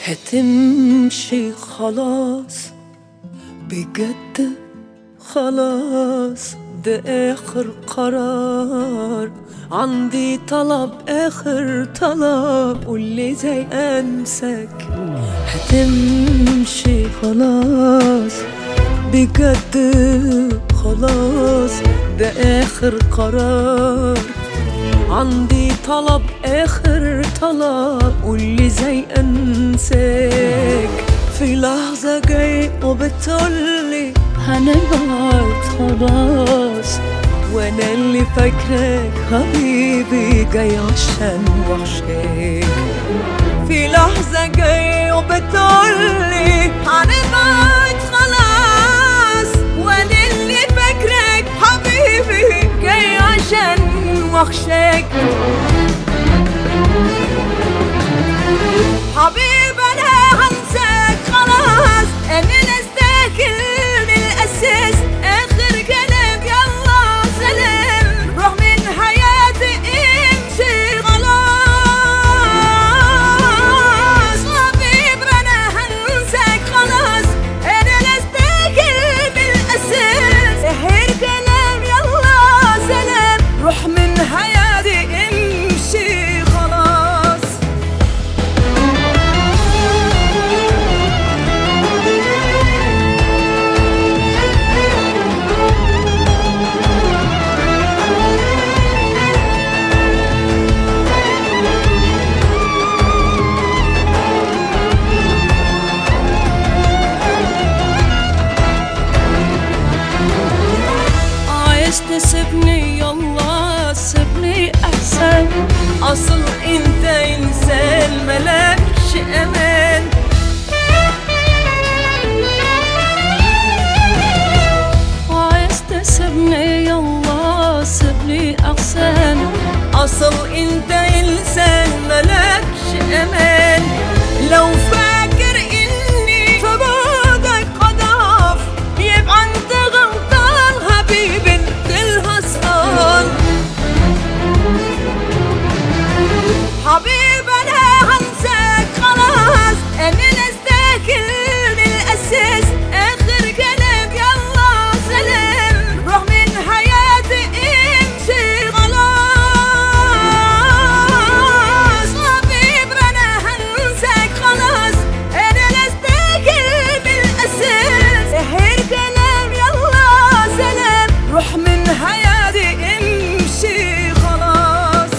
هتمشي خلاص بجد خلاص ده آخر قرار عندي طلب آخر طلب قولي زي أنسك هتمشي خلاص بجد خلاص ده آخر قرار عندي طلب آخر طلب قولي زي أنساك في لحظة جاي وبتقولي هنبعد خلاص وانا اللي فاكراك حبيبي جاي عشان وحشاك في لحظة جاي وبتقولي هنبعد خلاص وانا اللي فاكراك حبيبي جاي عشان وحشاك حبيبي انا هنساك خلاص انا نستاكل من الاساس اخر كلام يلا سلام روح من حياتي امشي خلاص حبيبي انا هنساك خلاص انا نستاكل من الاساس اخر كلام يلا سلام روح من حياتي امشي خلاص عايز تسيبني يلا سيبني احسن اصل انت انسان ملكش امان عايز تسيبني يلا سيبني احسن اصل انت انسان ملكش امان لو فاكر اني في بعدك قد اقف يبقى انت غلطان حبيبي انت الهسقان حبيبي انا هنساك خلاص انا نستاكل من الاساس اخر كلام يلا سلام روح من حياتي امشي خلاص حبيبي انا هنساك خلاص انا نستاكل من الاساس اخر كلام يلا سلام روح من حياتي امشي خلاص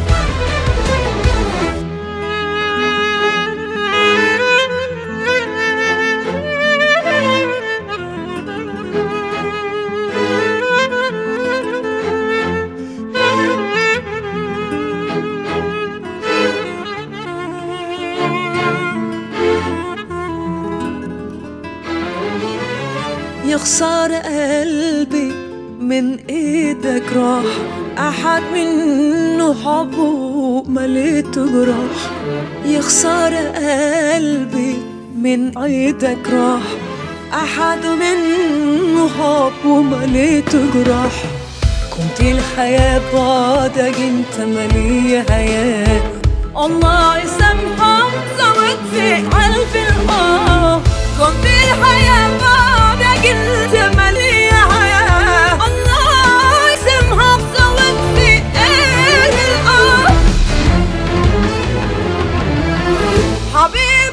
يا خسارة قلبي من ايدك راح احد منه حبه مليته جراح يا خسارة قلبي من ايدك راح احد منه حبه مليته جراح كنت الحياة بعدك انت مالية حياة الله يسامحك زود في قلبي الآه كنت الحياة بعدك انت مالية حياة الله يسامحك زود في قلبي الآه حبيبي